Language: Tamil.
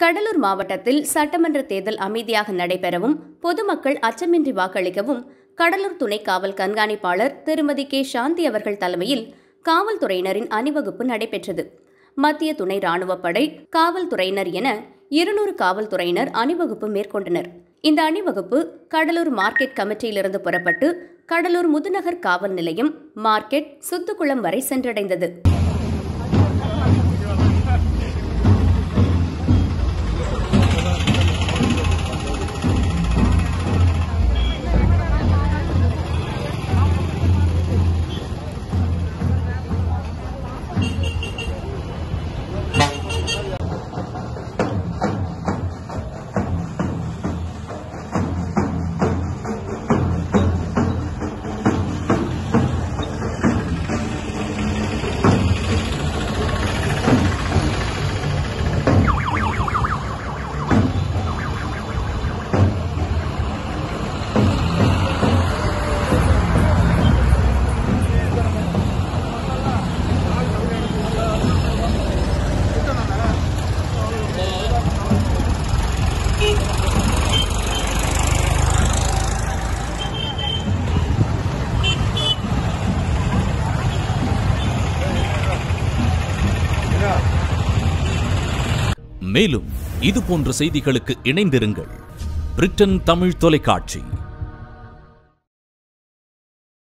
கடலூர் மாவட்டத்தில் சட்டமன்ற தேர்தல் அமைதியாக நடைபெறவும் பொதுமக்கள் அச்சமின்றி வாக்களிக்கவும் கடலூர் துணை காவல் கண்காணிப்பாளர் திருமதி கே சாந்தி அவர்கள் தலைமையில் காவல்துறையினரின் அணிவகுப்பு நடைபெற்றது மத்திய துணை ராணுவப் படை காவல்துறையினர் என இருநூறு காவல்துறையினர் அணிவகுப்பு மேற்கொண்டனர் இந்த அணிவகுப்பு கடலூர் மார்க்கெட் கமிட்டியிலிருந்து புறப்பட்டு கடலூர் முதுநகர் காவல் நிலையம் மார்க்கெட் சுத்துக்குளம் வரை சென்றடைந்தது மேலும் இது போன்ற செய்திகளுக்கு இணைந்திருங்கள் பிரிட்டன் தமிழ் தொலைக்காட்சி